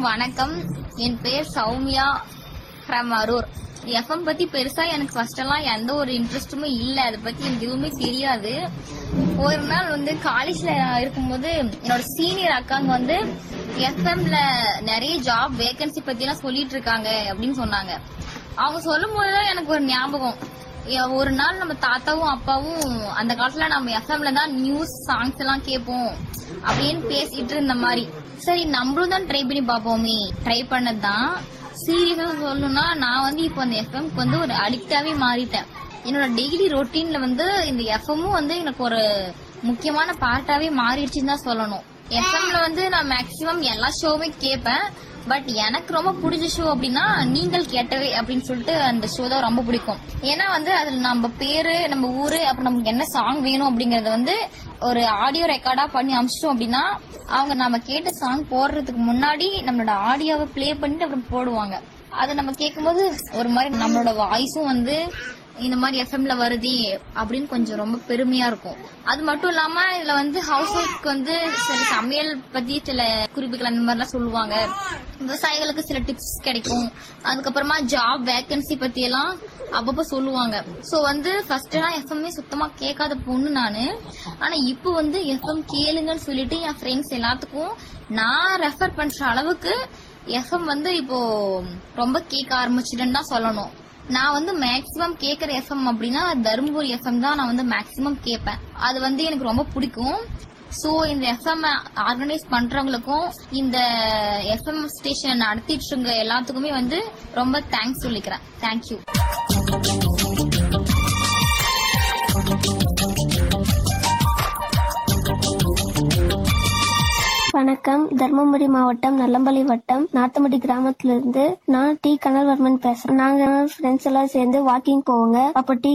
வணக்கம் என் பேர் Soumya from Arur FM பத்தி பெருசா எனக்கு ஃபர்ஸ்ட் எல்லாம் எந்த ஒரு இன்ட்ரெஸ்ட்டுமே இல்ல அதை பத்தி எனக்கு எதுவுமே தெரியாது ஒரு நாள் வந்து காலேஜ்ல இருக்கும்போது என்னோட சீனியர் அக்காங்க வந்து எஃப்எம்ல நிறைய ஜாப் வேகன்சி பத்தி எல்லாம் சொல்லிட்டு இருக்காங்க அப்படின்னு சொன்னாங்க அவங்க சொல்லும் போதுதான் எனக்கு ஒரு ஞாபகம் எ- ஒரு நாள் நம்ம தாத்தாவும் அப்பாவும் அந்த காலத்துல நம்ம எஃப்எம்ல தான் நியூஸ் சாங்ஸ் எல்லாம் கேட்போம் அப்படின்னு பேசிட்டு இருந்த மாதிரி சரி நம்மளும் தான் ட்ரை பண்ணி பார்ப்போமே ட்ரை பண்ணதுதான் சீரியஸா சொல்லணும்னா நான் வந்து இப்போ அந்த எஃப்எம்க்கு வந்து ஒரு அடிக்டாவே மாறிட்டேன் என்னோட டெய்லி ரொட்டீன்ல வந்து இந்த எஃப்எம்மும் வந்து எனக்கு ஒரு முக்கியமான பார்ட்டாவே மாறிடுச்சுன்னு தான் சொல்லணும் எஃப்எம்ல வந்து நான் மேக்சிமம் எல்லா ஷோவுமே கேட்பேன் பட் எனக்கு ரொம்ப பிடிச்ச ஷோ அப்படின்னா நீங்கள் கேட்டவே அப்படின்னு சொல்லிட்டு அந்த ஷோ தான் ரொம்ப பிடிக்கும் ஏன்னா வந்து அதுல நம்ம பேரு நம்ம ஊரு அப்புறம் நமக்கு என்ன சாங் வேணும் அப்படிங்கறத வந்து ஒரு ஆடியோ ரெக்கார்டா பண்ணி அமிச்சிட்டோம் அப்படின்னா அவங்க நம்ம கேட்ட சாங் போடுறதுக்கு முன்னாடி நம்மளோட ஆடியோவை ப்ளே பண்ணிட்டு அப்புறம் போடுவாங்க அதை நம்ம கேட்கும்போது ஒரு மாதிரி நம்மளோட வாய்ஸும் வந்து இந்த மாதிரி எஃப்எம்ல வருதே அப்படின்னு கொஞ்சம் ரொம்ப பெருமையா இருக்கும் அது மட்டும் இல்லாம இதுல வந்து ஹவுஸ் ஒய்ஃப்க்கு வந்து சில சமையல் பத்தி சில குறிப்புகள் அந்த மாதிரிலாம் சொல்லுவாங்க விவசாயிகளுக்கு சில டிப்ஸ் கிடைக்கும் அதுக்கப்புறமா ஜாப் வேகன்சி பத்தி எல்லாம் அப்பப்ப சொல்லுவாங்க சோ வந்து ஃபர்ஸ்ட் நான் எஃப்எம்ஏ சுத்தமா கேட்காத பொண்ணு நானு ஆனா இப்போ வந்து எஃப்எம் கேளுங்கன்னு சொல்லிட்டு என் ஃப்ரெண்ட்ஸ் எல்லாத்துக்கும் நான் ரெஃபர் பண்ற அளவுக்கு எஃப்எம் வந்து இப்போ ரொம்ப கேட்க ஆரம்பிச்சிட்டேன்னு தான் சொல்லணும் நான் வந்து மேக்ஸிமம் கேட்குற எஃப்எம் அப்படின்னா தருமபுரி எஃப்எம் தான் நான் வந்து மேக்ஸிமம் கேட்பேன் அது வந்து எனக்கு ரொம்ப பிடிக்கும் ஸோ இந்த எஃப்எம் ஆர்கனைஸ் பண்றவங்களுக்கும் இந்த எஃப்எம் ஸ்டேஷன் நடத்திட்டு இருக்க எல்லாத்துக்குமே வந்து ரொம்ப தேங்க்ஸ் சொல்லிக்கிறேன் தேங்க்யூ வணக்கம் தர்மபுரி மாவட்டம் நல்லம்பள்ளி வட்டம் நாத்தமடி கிராமத்துல இருந்து நான் டி கனல்வர்மன் பேசுறேன் நாங்க ஃப்ரெண்ட்ஸ் எல்லாம் சேர்ந்து வாக்கிங் போவோங்க அப்ப டீ